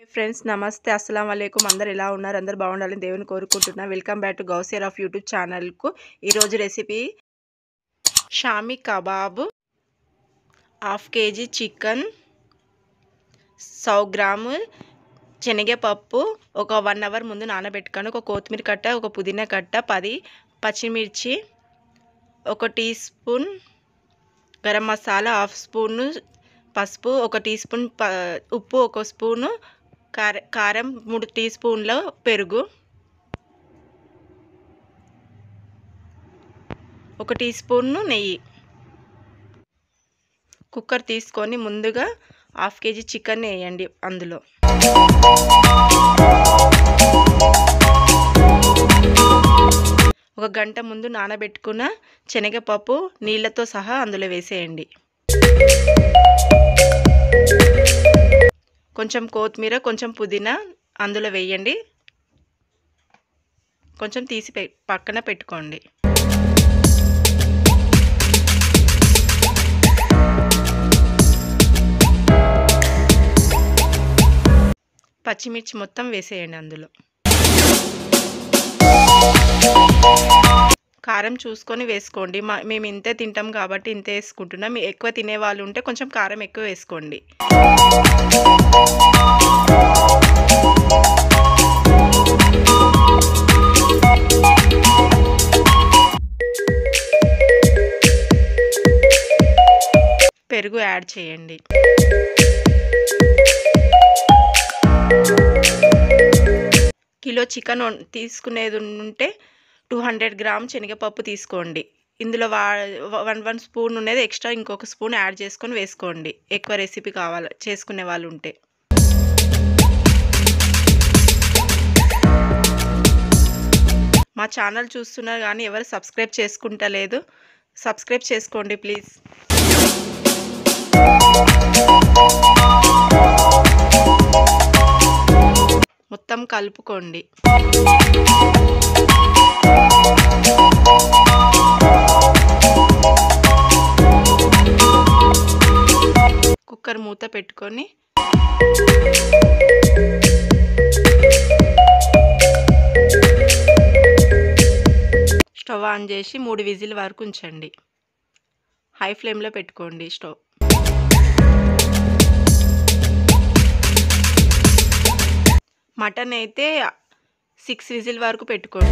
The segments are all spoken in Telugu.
ఫ్రెండ్స్ నమస్తే అస్సలం అయికం అందరు ఎలా ఉన్నారు అందరు బాగుండాలని దేవుని కోరుకుంటున్నా వెల్కమ్ బ్యాక్ టు గౌసియర్ ఆఫ్ యూట్యూబ్ ఛానల్కు ఈరోజు recipe shami kebab half KG chicken సౌ గ్రాము శనగపప్పు ఒక వన్ అవర్ ముందు నానబెట్టుకొని ఒక కొత్తిమీర కట్ట ఒక పుదీనా కట్ట పది పచ్చిమిర్చి ఒక teaspoon garam masala half spoon పసుపు ఒక టీ స్పూన్ ప ఉప్పు ఒక స్పూను కార కారం మూడు టీ స్పూన్ల పెరుగు ఒక టీ స్పూన్ నెయ్యి కుక్కర్ తీసుకొని ముందుగా హాఫ్ కేజీ చికెన్ వేయండి అందులో ఒక గంట ముందు నానబెట్టుకున్న శనగపప్పు నీళ్ళతో సహా అందులో వేసేయండి కొంచెం కొత్తిమీర కొంచెం పుదీనా అందులో వేయండి కొంచెం తీసి పక్కన పెట్టుకోండి పచ్చిమిర్చి మొత్తం వేసేయండి అందులో కారం చూసుకొని వేసుకోండి మా మేము ఇంతే తింటాం కాబట్టి ఇంతే వేసుకుంటున్నాం ఎక్కువ తినే వాళ్ళు ఉంటే కొంచెం కారం ఎక్కువ వేసుకోండి పెరుగు యాడ్ చేయండి కిలో చికెన్ తీసుకునేది ఉంటే టూ హండ్రెడ్ గ్రామ్ శనగపప్పు తీసుకోండి ఇందులో వా వన్ వన్ స్పూన్ ఉన్నది ఎక్స్ట్రా ఇంకొక స్పూన్ యాడ్ చేసుకొని వేసుకోండి ఎక్కువ రెసిపీ కావాలి చేసుకునే వాళ్ళు ఉంటే మా ఛానల్ చూస్తున్నారు కానీ ఎవరు సబ్స్క్రైబ్ చేసుకుంటలేదు సబ్స్క్రైబ్ చేసుకోండి ప్లీజ్ మొత్తం కలుపుకోండి కుక్కర్ మూత పెట్టుకొని స్టవ్ ఆన్ చేసి మూడు విజిల్ వరకు ఉంచండి హై ఫ్లేమ్లో పెట్టుకోండి స్టవ్ మటన్ అయితే సిక్స్ విజిల్ వరకు పెట్టుకోండి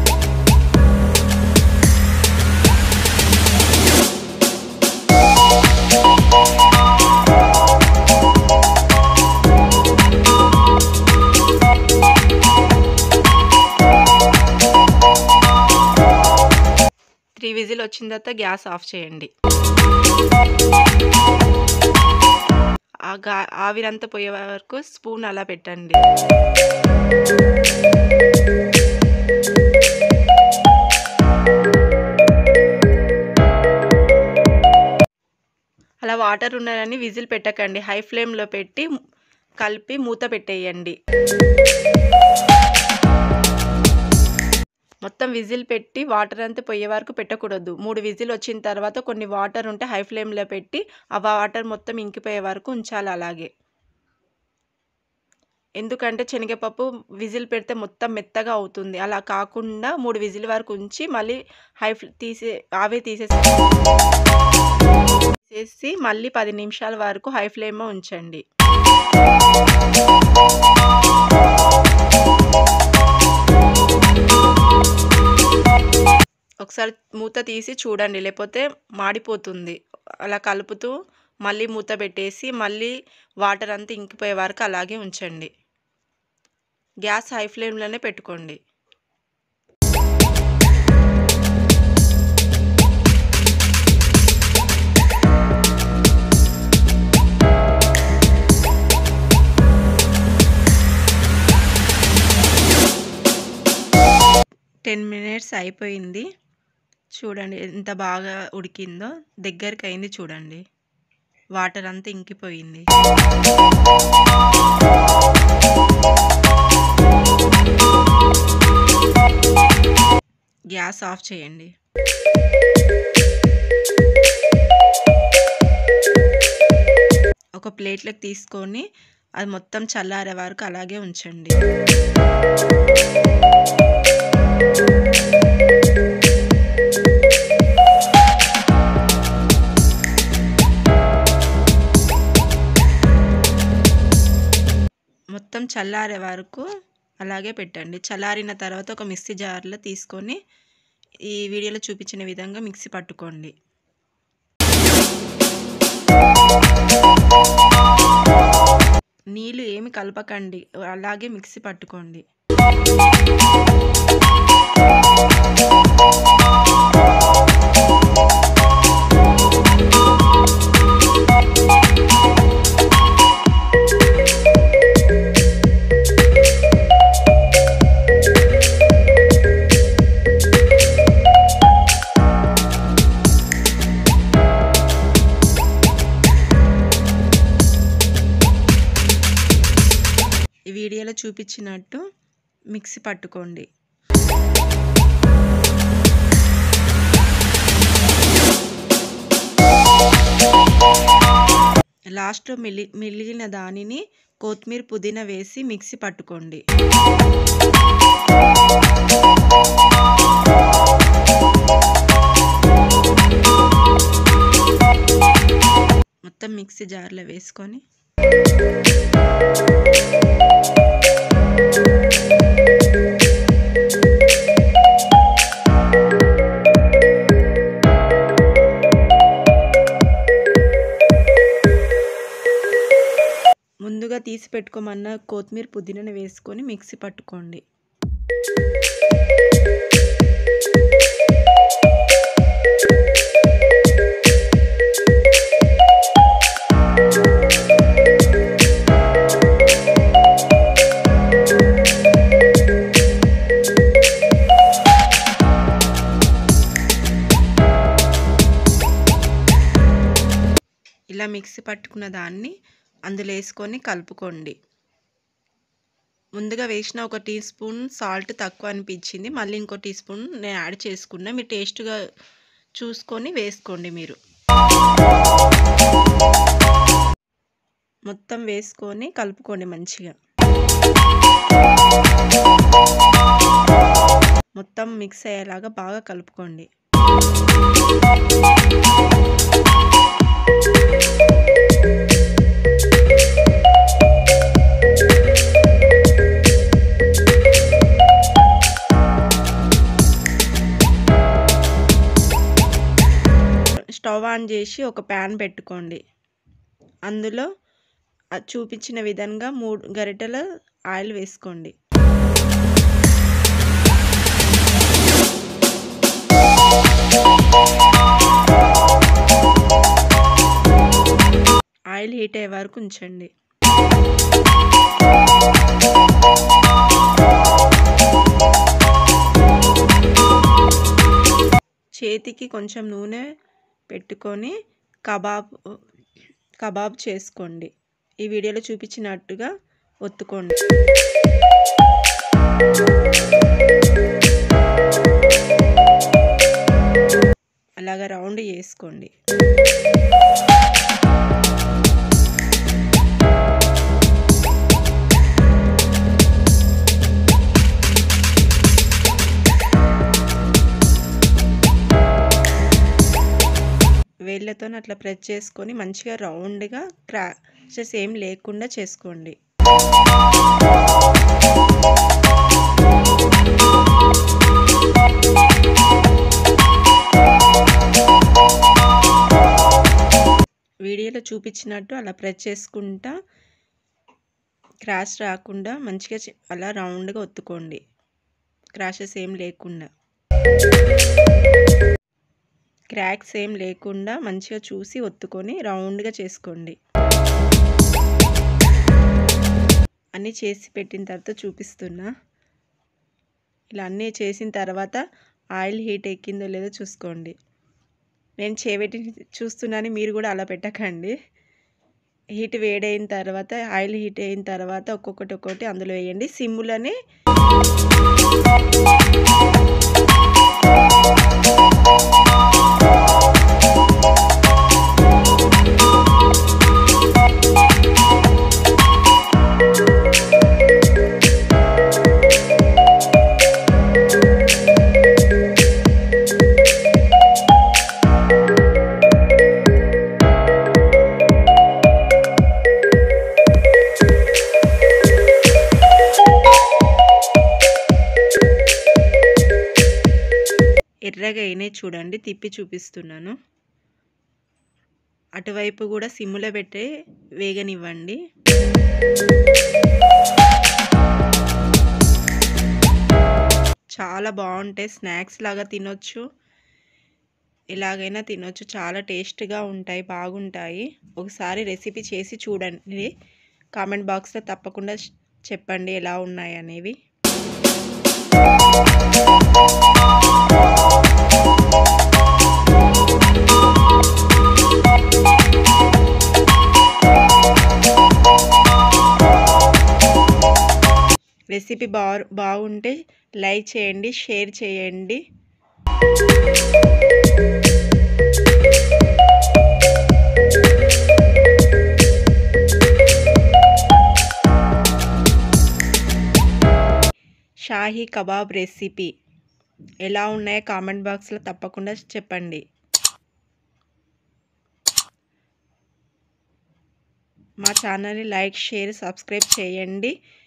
త్రీ విజిల్ వచ్చిన తర్వాత గ్యాస్ ఆఫ్ చేయండి ఆ గా ఆవిరంతా పోయే వరకు స్పూన్ అలా పెట్టండి అలా వాటర్ ఉన్నారని విజిల్ పెట్టకండి హై ఫ్లేమ్లో పెట్టి కలిపి మూత పెట్టేయండి మొత్తం విజిల్ పెట్టి వాటర్ అంతా పోయే వరకు పెట్టకూడదు మూడు విజిల్ వచ్చిన తర్వాత కొన్ని వాటర్ ఉంటే హై ఫ్లేమ్లో పెట్టి ఆ వాటర్ మొత్తం ఇంకిపోయే వరకు ఉంచాలి అలాగే ఎందుకంటే శనగపప్పు విజిల్ పెడితే మొత్తం మెత్తగా అవుతుంది అలా కాకుండా మూడు విజిల్ వరకు ఉంచి మళ్ళీ హై తీసే ఆవే తీసేసి తీసేసి మళ్ళీ పది నిమిషాల వరకు హై ఫ్లేమ్లో ఉంచండి ఒకసారి మూత తీసి చూడండి లేకపోతే మాడిపోతుంది అలా కలుపుతూ మళ్ళీ మూత పెట్టేసి మళ్ళీ వాటర్ అంతా ఇంకిపోయే వరకు అలాగే ఉంచండి గ్యాస్ హై ఫ్లేమ్లోనే పెట్టుకోండి టెన్ మినిట్స్ అయిపోయింది చూడండి ఎంత బాగా ఉడికిందో దగ్గరికి అయింది చూడండి వాటర్ అంతా ఇంకిపోయింది గ్యాస్ ఆఫ్ చేయండి ఒక ప్లేట్లోకి తీసుకొని అది మొత్తం చల్లారే వరకు అలాగే ఉంచండి మొత్తం చల్లారే వరకు అలాగే పెట్టండి చల్లారిన తర్వాత ఒక మిక్సీ జార్లో తీసుకొని ఈ వీడియోలో చూపించిన విధంగా మిక్సీ పట్టుకోండి నీళ్ళు ఏమి కలపకండి అలాగే మిక్సీ పట్టుకోండి ఈ వీడియోలో చూపించినట్టు మిక్సీ పట్టుకోండి లాస్ట్లో మిలి మిగిలిన దానిని కొత్తిమీర పుదీనా వేసి మిక్సీ పట్టుకోండి మొత్తం మిక్సీ జార్లో వేసుకొని ముందుగా తీసి పెట్టుకోమన్న కొత్తిమీర పుదీనాను వేసుకొని మిక్సీ పట్టుకోండి ఇలా మిక్సీ పట్టుకున్న దాన్ని అందులో వేసుకొని కలుపుకోండి ముందుగా వేసిన ఒక టీ స్పూన్ సాల్ట్ తక్కువ అనిపించింది మళ్ళీ ఇంకో టీ స్పూన్ నేను యాడ్ చేసుకున్నా మీరు టేస్ట్గా చూసుకొని వేసుకోండి మీరు మొత్తం వేసుకొని కలుపుకోండి మంచిగా మొత్తం మిక్స్ అయ్యేలాగా బాగా కలుపుకోండి స్టవ్ ఆన్ చేసి ఒక ప్యాన్ పెట్టుకోండి అందులో చూపించిన విధంగా మూడు గరిటెల ఆయిల్ వేసుకోండి ఆయిల్ హీట్ అయ్యే వరకు ఉంచండి చేతికి కొంచెం నూనె పెట్టుకొని కబాబ్ కబాబ్ చేసుకోండి ఈ వీడియోలో చూపించినట్టుగా ఒత్తుకోండి అలాగా రౌండ్ చేసుకోండి వేళ్ళతో అట్లా ప్రెస్ చేసుకొని మంచిగా రౌండ్గా క్రాచెస్ ఏం లేకుండా చేసుకోండి వీడియోలో చూపించినట్టు అలా ప్రెస్ చేసుకుంటా క్రాష్ రాకుండా మంచిగా అలా రౌండ్గా ఒత్తుకోండి క్రాషెస్ ఏం లేకుండా క్రాక్స్ ఏం లేకుండా మంచిగా చూసి ఒత్తుకొని రౌండ్గా చేసుకోండి అన్నీ చేసి పెట్టిన తర్వాత చూపిస్తున్నా ఇలా అన్నీ చేసిన తర్వాత ఆయిల్ హీట్ ఎక్కిందో లేదో చూసుకోండి నేను చేపెట్టి చూస్తున్నాను మీరు కూడా అలా పెట్టకండి హీట్ వేడైన తర్వాత ఆయిల్ హీట్ అయిన తర్వాత ఒక్కొక్కటి ఒక్కొక్కటి అందులో వేయండి సిమ్లోనే మెత్తగా అయినాయి చూడండి తిప్పి చూపిస్తున్నాను అటువైపు కూడా సిమ్ములో పెట్టే వేగనివ్వండి చాలా బాగుంటాయి స్నాక్స్ లాగా తినొచ్చు ఎలాగైనా తినొచ్చు చాలా టేస్ట్గా ఉంటాయి బాగుంటాయి ఒకసారి రెసిపీ చేసి చూడండి కామెంట్ బాక్స్లో తప్పకుండా చెప్పండి ఎలా ఉన్నాయి అనేవి రెసిపీ బా బాగుంటే లైక్ చేయండి షేర్ చేయండి షాహీ కబాబ్ రెసిపీ ఎలా ఉన్నాయో కామెంట్ బాక్స్లో తప్పకుండా చెప్పండి మా ఛానల్ని లైక్ షేర్ సబ్స్క్రైబ్ చేయండి